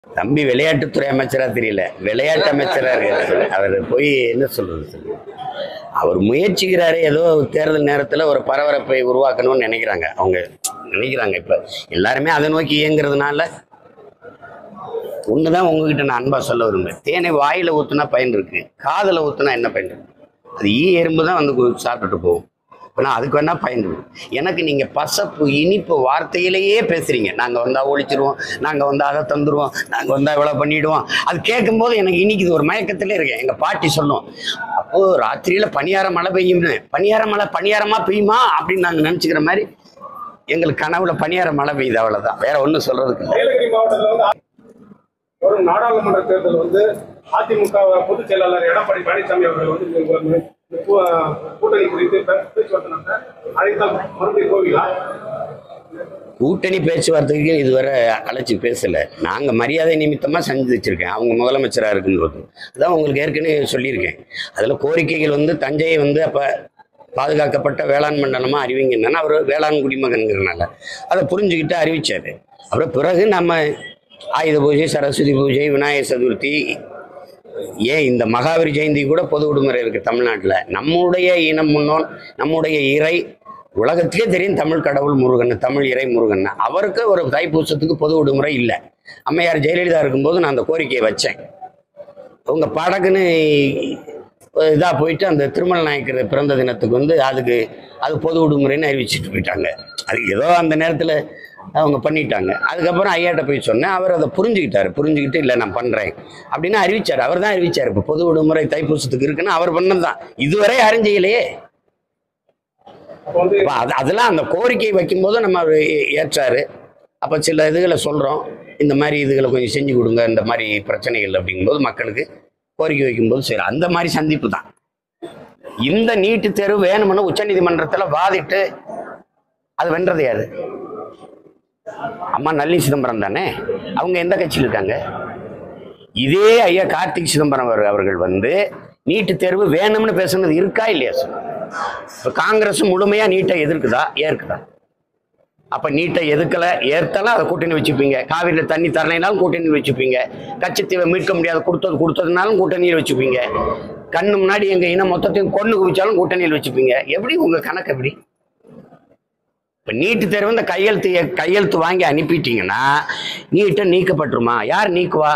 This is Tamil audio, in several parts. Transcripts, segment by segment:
தம்பி விளையாட்டுத்துறை அமைச்சரா தெரியல விளையாட்டு அமைச்சரா இருக்காரு அவர் போய் என்ன சொல்றது சொல்லு அவர் முயற்சிக்கிறாரு ஏதோ தேர்தல் நேரத்துல ஒரு பரபரப்பை உருவாக்கணும்னு நினைக்கிறாங்க அவங்க நினைக்கிறாங்க இப்ப எல்லாருமே அதை நோக்கி இயங்குறதுனால ஒண்ணுதான் உங்ககிட்ட நான் அன்பா சொல்ல விரும்புறேன் தேனை வாயில ஊத்துனா பயன் இருக்கு காதுல ஊத்துனா என்ன பயன் இருக்கு அது ஈ எறும்பு தான் வந்து கு- சாப்பிட்டுட்டு போகும் இப்போ நான் அதுக்கு வேணா பயன் இருக்கு எனக்கு நீங்க பசப்பு இனிப்பு வார்த்தையிலேயே பேசுறீங்க நாங்க வந்தா ஒழிச்சிருவோம் நாங்க வந்தா அதை தந்துருவோம் நாங்க வந்தா இவ்வளவு பண்ணிடுவோம் அது கேட்கும்போது எனக்கு இனிக்குது ஒரு மயக்கத்திலே இருக்கேன் எங்க பாட்டி சொல்லும் அப்போ ராத்திரியில பணியார மழை பெய்யும்னு பணியார மழை பணியாரமா பெய்யுமா அப்படின்னு நாங்க நினைச்சுக்கிற மாதிரி எங்களுக்கு கனவுல பணியார மழை பெய்யுது அவ்வளவுதான் வேற ஒண்ணும் சொல்றதுக்கு இல்லை நீலகிரி மாவட்டத்தில் வந்து வரும் நாடாளுமன்ற தேர்தல் வந்து அதிமுக பொதுச் செயலாளர் எடப்பாடி பழனிசாமி அவர்கள் வந்து இந்த ஒரு கூ- கூட்டணி குறித்து பே- பேச்சுவார்த்தை நடத்த அழைத்தால் மறுபடியும் போவீங்களா கூட்டணி பேச்சுவார்த்தைக்கு இதுவரை அழைச்சி பேசல நாங்க மரியாதை நிமித்தமா செஞ்சு வச்சிருக்கேன் அவங்க முதலமைச்சரா இருக்கும்போது அதான் உங்களுக்கு ஏற்கனவே சொல்லியிருக்கேன் அதுல கோரிக்கைகள் வந்து தஞ்சையை வந்து அப்ப பாதுகாக்கப்பட்ட வேளாண் மண்டலமா அறிவிங்கன்னா அவர் வேளாண் குடிமகன்கிறனால அதை புரிஞ்சுக்கிட்டு அறிவிச்சாரு அப்புறம் பிறகு நம்ம ஆயுத பூஜை சரஸ்வதி பூஜை விநாயகர் சதுர்த்தி ஏன் இந்த மகாவீர் ஜெயந்தி கூட பொது விடுமுறை இருக்கு தமிழ்நாட்டில் நம்முடைய இனம் முன்னோன் நம்முடைய இறை உலகத்துக்கே தெரியும் தமிழ் கடவுள் முருகன் தமிழ் இறை முருகன் அவருக்கு ஒரு தைப்பூசத்துக்கு பொது விடுமுறை இல்லை அம்மையார் ஜெயலலிதா இருக்கும்போது நான் அந்த கோரிக்கையை வச்சேன் அவங்க படக்குன்னு இதாக போயிட்டு அந்த திருமல் நாயக்கர் பிறந்த தினத்துக்கு வந்து அதுக்கு அது பொது விடுமுறைன்னு அறிவிச்சிட்டு போயிட்டாங்க அது ஏதோ அந்த நேரத்தில் அவங்க பண்ணிட்டாங்க அதுக்கப்புறம் ஐயாட்ட போய் சொன்னேன் அவர் அதை புரிஞ்சுக்கிட்டாரு புரிஞ்சுக்கிட்டு இல்லை நான் பண்ணுறேன் அப்படின்னு அறிவிச்சார் அவர் தான் அறிவிச்சார் இப்போ பொது விடுமுறை தைப்பூசத்துக்கு இருக்குன்னு அவர் பண்ணது தான் இதுவரை யாரும் செய்யலையே அப்போ வந்து அப்ப அது அதெல்லாம் அந்த கோரிக்கை வைக்கும்போது நம்ம அவர் ஏ- ஏற்றாரு அப்போ சில இதுகளை சொல்கிறோம் இந்த மாதிரி இதுகளை கொஞ்சம் செஞ்சு கொடுங்க இந்த மாதிரி பிரச்சனைகள் அப்படிங்கும்போது மக்களுக்கு கோரிக்கை வைக்கும்போது சரி அந்த மாதிரி சந்திப்பு தான் இந்த நீட்டு தேர்வு வேணும்னு உச்சநீதிமன்றத்தில் வாதிட்டு அது வென்றது யாரு அம்மா நல்லி சிதம்பரம் தானே அவங்க எந்த கட்சியில் இருக்காங்க இதே ஐயா கார்த்திக் சிதம்பரம் அவர் அவர்கள் வந்து நீட்டு தேர்வு வேணும்னு பேசுனது இருக்கா இல்லையா சார் இப்போ காங்கிரஸ் முழுமையா நீட்டை எதிர்க்குதா ஏற்குதா அப்ப நீட்டை எதுக்கல ஏற்கலாம் அதை கூட்டணி வச்சுப்பீங்க காவிரியில் தண்ணி தரலைனாலும் கூட்டணி வச்சுப்பீங்க கச்சத்தீவை மீட்க முடியாத கொடுத்தது கொடுத்ததுனாலும் கூட்டணியில் வச்சுப்பீங்க கண்ணு முன்னாடி எங்க இனம் மொத்தத்தையும் கொண்டு குவிச்சாலும் கூட்டணியில் வச்சுப்பீங்க எப்படி உங்க கணக்கு எப்படி இப்ப நீட்டு தேர்வு இந்த கையெழுத்து கையெழுத்து வாங்கி அனுப்பிட்டீங்கன்னா நீட்டை நீக்கப்பட்டுருமா யார் நீக்குவா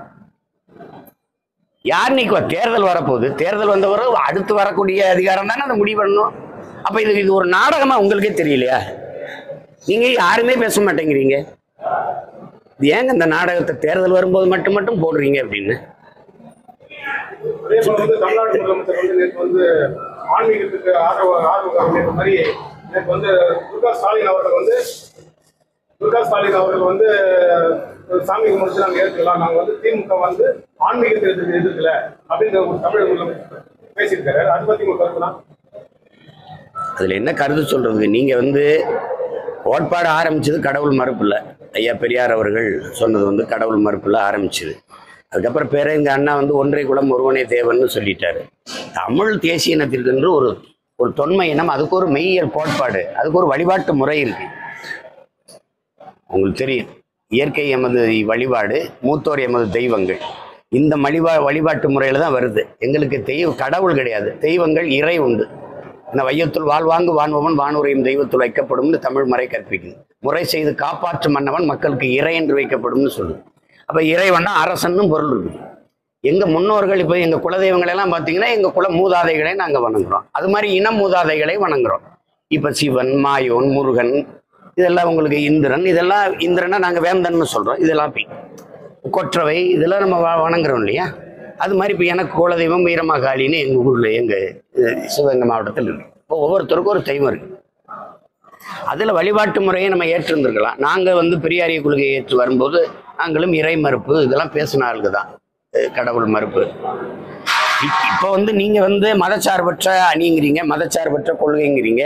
யார் நீக்குவா தேர்தல் வரப்போகுது தேர்தல் வந்தவரை அடுத்து வரக்கூடிய அதிகாரம் தானே அதை முடிவு பண்ணணும் அப்ப இது இது ஒரு நாடகமா உங்களுக்கே தெரியலையா நீங்க யாருமே பேச மாட்டேங்கிறீங்க இது ஏங்க இந்த நாடகத்தை தேர்தல் வரும்போது மட்டும் மட்டும் போடுறீங்க அப்படின்னு அதே போல வந்து தமிழ்நாடு முதலமைச்சர் வந்து நேற்று வந்து ஆன்மீகத்துக்கு ஆதரவு ஆதரவு காமிக்கிற மாதிரி நேற்று வந்து துர்கா ஸ்டாலின் அவர்கள் வந்து துர்கா ஸ்டாலின் அவர்கள் வந்து சாமி கும்பிட்டு நாங்கள் ஏற்கலாம் நாங்கள் வந்து திமுக வந்து ஆன்மீகத்தை எதிர்த்து எதிர்க்கல அப்படின்ற ஒரு தமிழக முதலமைச்சர் பேசியிருக்காரு அதை பத்தி உங்க கருத்து தான் அதுல என்ன கருத்து சொல்றதுக்கு நீங்க வந்து கோட்பாடு ஆரம்பிச்சது கடவுள் மறுப்புல ஐயா பெரியார் அவர்கள் சொன்னது வந்து கடவுள் மறுப்புல ஆரம்பிச்சது அதுக்கப்புறம் பேர எங்க அண்ணா வந்து ஒன்றை குலம் ஒருவனே தேவன்னு சொல்லிட்டாரு தமிழ் தேசிய இனத்திற்கென்று ஒரு ஒரு தொன்மை இனம் அதுக்கு ஒரு மெய்யியல் கோட்பாடு அதுக்கு ஒரு வழிபாட்டு முறை இருக்கு உங்களுக்கு தெரியும் இயற்கை எமது வழிபாடு மூத்தோர் எமது தெய்வங்கள் இந்த வழிபா வழிபாட்டு முறையில் தான் வருது எங்களுக்கு தெய்வ கடவுள் கிடையாது தெய்வங்கள் இறை உண்டு இந்த வையத்துள் வாழ்வாங்கு வான்வவன் வானுரையும் தெய்வத்துள் வைக்கப்படும்னு தமிழ் முறை கற்பிக்குது முறை செய்து காப்பாற்றும் மன்னவன் மக்களுக்கு இறை என்று வைக்கப்படும்னு சொல்லுது அப்போ இறைவன்னா அரசன்னும் பொருள் இருக்குது எங்க முன்னோர்கள் இப்போ எங்க குலதெய்வங்களை எல்லாம் பார்த்தீங்கன்னா எங்க குல மூதாதைகளை நாங்க வணங்குறோம் அது மாதிரி இன மூதாதைகளை வணங்குறோம் இப்ப சிவன் மாயோன் முருகன் இதெல்லாம் உங்களுக்கு இந்திரன் இதெல்லாம் இந்திரனை நாங்க வேந்தன்னு சொல்றோம் இதெல்லாம் பி கொற்றவை இதெல்லாம் நம்ம வ- வணங்குறோம் இல்லையா அது மாதிரி இப்போ எனக்கு குலதெய்வம் வீரமாகாளின்னு எங்க ஊர்ல எங்க அஹ், சிவகங்கை மாவட்டத்தில் இருக்கு இப்போ ஒவ்வொருத்தருக்கும் ஒரு தெய்வம் இருக்கு அதுல வழிபாட்டு முறையை நம்ம ஏற்றிருந்திருக்கலாம் நாங்க வந்து பெரியாரிய கொள்கையை ஏற்று வரும்போது நாங்களும் இறை மறுப்பு இதெல்லாம் பேசின ஆளுங்க தான் அஹ் கடவுள் மறுப்பு இப்- இப்ப வந்து நீங்க வந்து மதச்சார்பற்ற அணிங்கிறீங்க மதச்சார்பற்ற கொள்கைங்கிறீங்க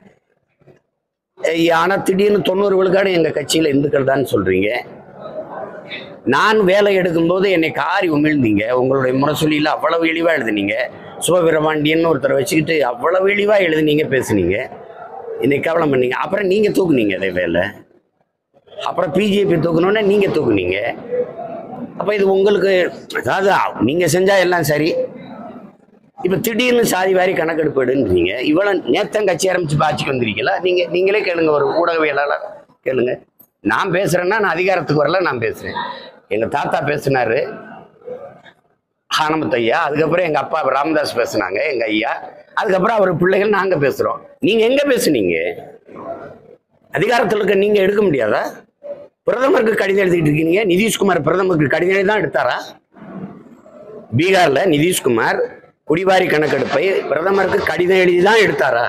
அஹ் ஆனா திடீர்னு தொண்ணூறு விழுக்காடு எங்க கட்சியில இந்துக்கள் தான் சொல்றீங்க நான் வேலை எடுக்கும்போது என்னை காரி உமிழ்ந்தீங்க உங்களுடைய முரசொலியில் அவ்வளவு இழிவா எழுதுனீங்க சிவபிரமாண்டியன்னு ஒருத்தரை வச்சுக்கிட்டு அவ்வளவு இழிவா எழுதுனீங்க பேசுனீங்க என்னை கவலம் பண்ணீங்க அப்புறம் நீங்க தூக்குனீங்க அதே வேலை அப்புறம் பிஜேபி தூக்கணுன்னே நீங்க தூக்குனீங்க அப்போ இது உங்களுக்கு அதாவது நீங்கள் செஞ்சால் எல்லாம் சரி இப்போ திடீர்னு சாதி வாரி கணக்கெடுப்பு எடுன்றீங்க இவ்வளோ நேத்தம் கட்சி ஆரம்பிச்சு பாய்ச்சிக்கு வந்திருக்கீங்களா நீங்கள் நீங்களே கேளுங்க ஒரு ஊடகவியலாளர் கேளுங்க நான் பேசுகிறேன்னா நான் அதிகாரத்துக்கு வரல நான் பேசுகிறேன் எங்கள் தாத்தா பேசினாரு ஆனமத் ஐயா அதுக்கப்புறம் எங்கள் அப்பா ராமதாஸ் பேசுனாங்க எங்கள் ஐயா அதுக்கப்புறம் அவர் பிள்ளைகள் நாங்கள் பேசுகிறோம் நீங்கள் எங்கே பேசுனீங்க அதிகாரத்தில் இருக்க நீங்கள் எடுக்க முடியாதா பிரதமருக்கு கடிதம் எழுதிட்டு இருக்கீங்க நிதிஷ்குமார் பிரதமருக்கு கடிதம் எழுதி தான் எடுத்தாரா பீகார்ல நிதிஷ்குமார் குடிவாரி கணக்கெடுப்பை பிரதமருக்கு கடிதம் எழுதி தான் எடுத்தாரா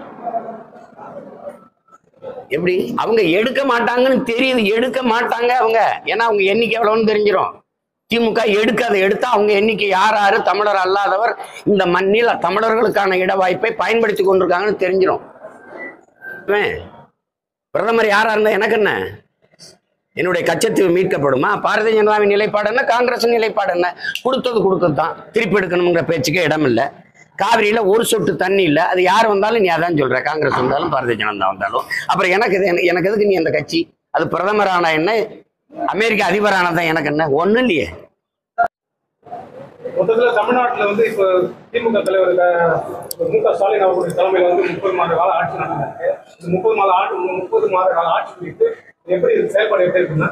எப்படி அவங்க எடுக்க மாட்டாங்கன்னு தெரியுது எடுக்க மாட்டாங்க அவங்க ஏன்னா அவங்க எண்ணிக்கை எவ்வளவுன்னு தெரிஞ்சிடும் திமுக எடுக்காத எடுத்தா அவங்க எண்ணிக்கை யார் யாரு தமிழர் அல்லாதவர் இந்த மண்ணில் தமிழர்களுக்கான இட வாய்ப்பை பயன்படுத்தி கொண்டிருக்காங்கன்னு தெரிஞ்சிடும் அவன் பிரதமர் யாரா இருந்தா எனக்கு என்ன என்னுடைய கச்சத்தீவு மீட்கப்படுமா பாரதிய ஜனதாவின் நிலைப்பாடு என்ன காங்கிரஸ் நிலைப்பாடு என்ன கொடுத்தது கொடுத்தது தான் திருப்பி எடுக்கணுங்கிற பேச்சுக்கே இடம் இல்லை காவிரியில ஒரு சொட்டு தண்ணி இல்லை அது யார் வந்தாலும் நீ அதான் சொல்ற காங்கிரஸ் வந்தாலும் பாரதிய ஜனதா வந்தாலும் அப்புறம் எனக்கு இது என்ன- எனக்கு எதுக்கு நீ அந்த கட்சி அது பிரதமர் ஆனா என்ன அமெரிக்க அதிபர் ஆனதான் எனக்கு என்ன ஒண்ணும் இல்லையே மொத்தத்துல தமிழ்நாட்டுல வந்து இப்ப திமுக தலைவர் க- மு க ஸ்டாலின் அவர்களுடைய தலைமையில வந்து முப்பது மாத கால ஆட்சி நடந்திருக்கு இந்த முப்பது மாத ஆட்சி முப்பது மாத கால ஆட்சி குறித்து எப்படி இது செயல்பாடு எப்படி இருக்குன்னா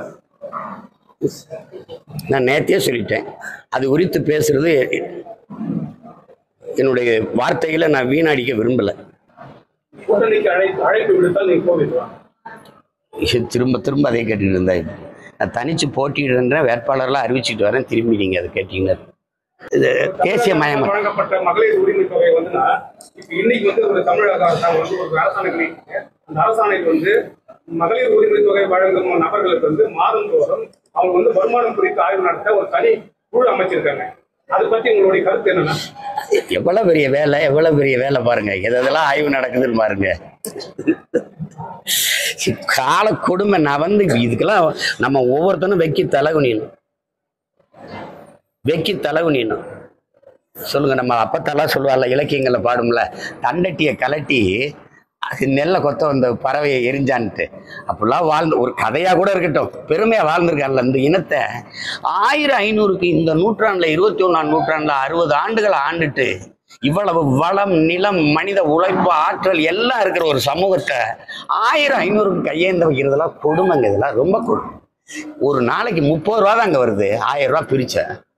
நான் நேத்தியே சொல்லிட்டேன் அது குறித்து பேசுறது என்னுடைய வார்த்தைகளை நான் வீணடிக்க விரும்பல கூட்டணிக்கு அழை அழைப்பு விடுத்தால் நீங்க போவீங்களா இது திரும்ப திரும்ப அதை கேட்டுட்டு இருந்தேன் நான் தனிச்சு போட்டியிடுறேன் வேட்பாளர்லாம் அறிவிச்சிட்டு வரேன் திரும்பி நீங்க அதை கேட்டீங்க இது தேசிய மயம் வழங்கப்பட்ட மகளிர் உரிமை தொகை வந்துன்னா இப்ப இன்னைக்கு வந்து ஒரு தமிழக அரசாங்கம் வந்து ஒரு அரசாணை வெளியிட்டு அந்த அரசாணைக்கு வந்து மகளிர் உரிமை தொகை வழங்கும் நபர்களுக்கு வந்து மாதந்தோறும் அவங்க வந்து வருமானம் குறித்து ஆய்வு நடத்த ஒரு தனி குழு அமைச்சிருக்காங்க அதை பத்தி உங்களுடைய கருத்து என்னன்னா எவ்வளவு பெரிய வேலை எவ்வளவு பெரிய வேலை பாருங்க எது எதெல்லாம் ஆய்வு நடக்குதுன்னு பாருங்க கால கொடுமை நான் வந்து இதுக்கெல்லாம் நம்ம ஒவ்வொருத்தனும் வெக்கி தலகுனியணும் வெக்கி தலகுனியணும் சொல்லுங்க நம்ம அப்பத்தெல்லாம் சொல்லுவார்ல இலக்கியங்கள்ல பாடும்ல தண்டட்டியை கலட்டி அது நெல்லை கொத்த வந்த பறவையை எரிஞ்சான்ட்டு அப்படிலாம் வாழ்ந்து ஒரு கதையா கூட இருக்கட்டும் பெருமையா வாழ்ந்திருக்கான்ல இந்த இனத்தை ஆயிரம் ஐநூறுக்கு இந்த நூற்றாண்டுல இருபத்தி ஒண்ணாம் நூற்றாண்டுல அறுபது ஆண்டுகள் ஆண்டுட்டு இவ்வளவு வளம் நிலம் மனித உழைப்பு ஆற்றல் எல்லாம் இருக்கிற ஒரு சமூகத்தை ஆயிரம் ஐநூறுக்கு கையேந்த வைக்கிறதெல்லாம் கொடுமைங்க இதெல்லாம் ரொம்ப கொடுமை ஒரு நாளைக்கு முப்பது ரூபா தான் அங்கே வருது ஆயிரம் ரூபா பிரிச்ச